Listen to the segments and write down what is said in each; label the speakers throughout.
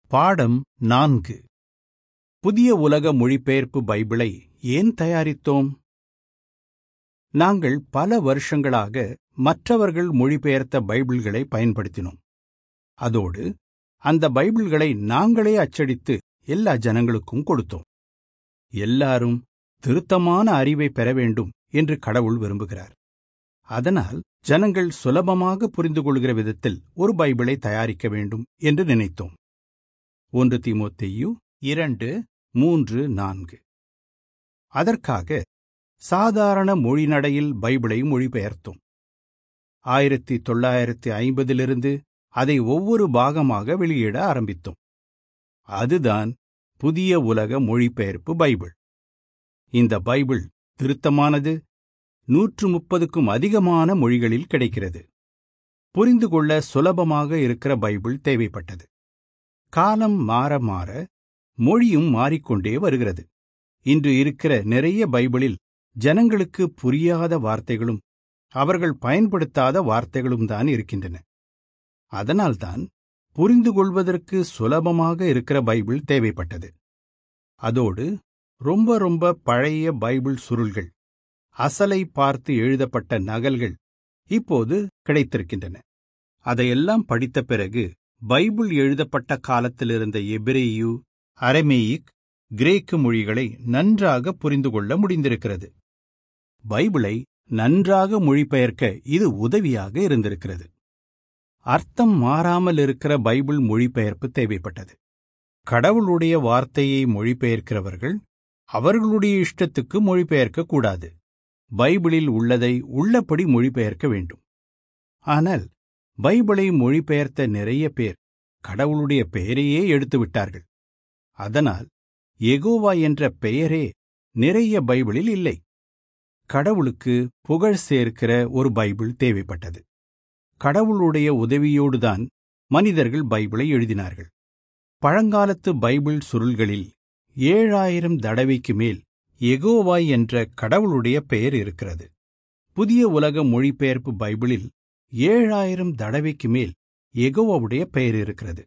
Speaker 1: பாடம் நான்கு புதிய உலக மொழிபெயர்ப்பு பைபிளை ஏன் தயாரித்தோம் நாங்கள் பல வருஷங்களாக மற்றவர்கள் மொழிபெயர்த்த பைபிள்களை பயன்படுத்தினோம் அதோடு அந்த பைபிள்களை நாங்களே அச்சடித்து எல்லா ஜனங்களுக்கும் கொடுத்தோம் எல்லாரும் திருத்தமான அறிவை பெற வேண்டும் என்று கடவுள் விரும்புகிறார் அதனால் ஜனங்கள் சுலபமாக புரிந்து கொள்கிற விதத்தில் ஒரு பைபிளை தயாரிக்க வேண்டும் என்று நினைத்தோம் ஒன்று தீமோத்தேயு இரண்டு மூன்று நான்கு அதற்காக சாதாரண மொழிநடையில் பைபிளை மொழிபெயர்த்தோம் ஆயிரத்தி தொள்ளாயிரத்தி ஐம்பதிலிருந்து அதை ஒவ்வொரு பாகமாக வெளியிட ஆரம்பித்தோம் அதுதான் புதிய உலக மொழிபெயர்ப்பு பைபிள் இந்த பைபிள் திருத்தமானது நூற்று முப்பதுக்கும் அதிகமான மொழிகளில் கிடைக்கிறது புரிந்து கொள்ள சுலபமாக இருக்கிற பைபிள் தேவைப்பட்டது காலம் மாற மாற மொழியும் மாறிக்கொண்டே வருகிறது இன்று இருக்கிற நிறைய பைபிளில் ஜனங்களுக்கு புரியாத வார்த்தைகளும் அவர்கள் பயன்படுத்தாத வார்த்தைகளும் தான் இருக்கின்றன அதனால்தான் புரிந்து கொள்வதற்கு சுலபமாக இருக்கிற பைபிள் தேவைப்பட்டது அதோடு ரொம்ப ரொம்ப பழைய பைபிள் சுருள்கள் அசலை பார்த்து எழுதப்பட்ட நகல்கள் இப்போது கிடைத்திருக்கின்றன அதையெல்லாம் படித்த பிறகு பைபிள் எழுதப்பட்ட காலத்திலிருந்த எபிரேயு அரமேயிக் கிரேக்கு மொழிகளை நன்றாக புரிந்து கொள்ள முடிந்திருக்கிறது பைபிளை நன்றாக மொழிபெயர்க்க இது உதவியாக இருந்திருக்கிறது அர்த்தம் மாறாமல் இருக்கிற பைபிள் மொழிபெயர்ப்பு தேவைப்பட்டது கடவுளுடைய வார்த்தையை மொழிபெயர்க்கிறவர்கள் அவர்களுடைய இஷ்டத்துக்கு மொழிபெயர்க்க கூடாது பைபிளில் உள்ளதை உள்ளபடி மொழிபெயர்க்க வேண்டும் ஆனால் பைபிளை மொழிபெயர்த்த நிறைய பேர் கடவுளுடைய பெயரையே எடுத்துவிட்டார்கள் அதனால் எகோவா என்ற பெயரே நிறைய பைபிளில் இல்லை கடவுளுக்கு புகழ் சேர்க்கிற ஒரு பைபிள் தேவைப்பட்டது கடவுளுடைய உதவியோடுதான் மனிதர்கள் பைபிளை எழுதினார்கள் பழங்காலத்து பைபிள் சுருள்களில் ஏழாயிரம் தடவைக்கு மேல் எகோவாய் என்ற கடவுளுடைய பெயர் இருக்கிறது புதிய உலக மொழிபெயர்ப்பு பைபிளில் ஏழாயிரம் தடவைக்கு மேல் எகோவாவுடைய பெயர் இருக்கிறது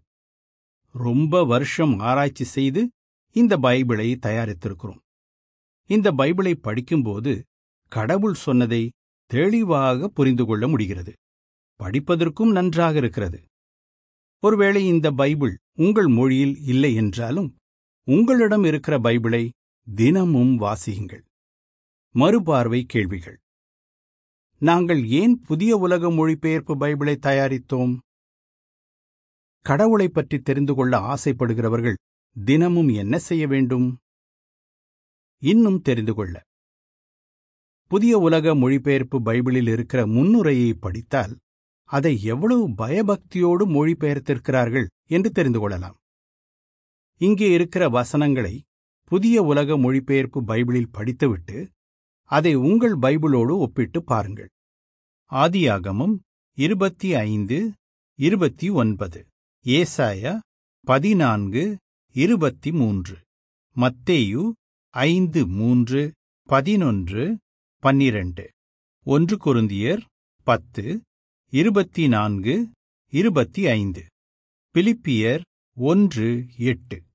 Speaker 1: ரொம்ப வருஷம் ஆராய்ச்சி செய்து இந்த பைபிளை தயாரித்திருக்கிறோம் இந்த பைபிளை படிக்கும்போது கடவுள் சொன்னதை தெளிவாக புரிந்து கொள்ள முடிகிறது படிப்பதற்கும் நன்றாக இருக்கிறது ஒருவேளை இந்த பைபிள் உங்கள் மொழியில் இல்லை என்றாலும் உங்களிடம் இருக்கிற பைபிளை தினமும் வாசியுங்கள் மறுபார்வை கேள்விகள் நாங்கள் ஏன் புதிய உலக மொழிபெயர்ப்பு பைபிளை தயாரித்தோம் கடவுளை பற்றி தெரிந்து கொள்ள ஆசைப்படுகிறவர்கள் தினமும் என்ன செய்ய வேண்டும் இன்னும் தெரிந்து கொள்ள புதிய உலக மொழிபெயர்ப்பு பைபிளில் இருக்கிற முன்னுரையை படித்தால் அதை எவ்வளவு பயபக்தியோடு மொழிபெயர்த்திருக்கிறார்கள் என்று தெரிந்து கொள்ளலாம் இங்கே இருக்கிற வசனங்களை புதிய உலக மொழிபெயர்ப்பு பைபிளில் படித்துவிட்டு அதை உங்கள் பைபிளோடு ஒப்பிட்டு பாருங்கள் ஆதியாகமம் இருபத்தி ஐந்து இருபத்தி ஒன்பது ஏசாயா பதினான்கு இருபத்தி மூன்று மத்தேயு ஐந்து மூன்று பதினொன்று பன்னிரண்டு ஒன்று குருந்தியர் பத்து இருபத்தி நான்கு இருபத்தி ஐந்து பிலிப்பியர் ஒன்று எட்டு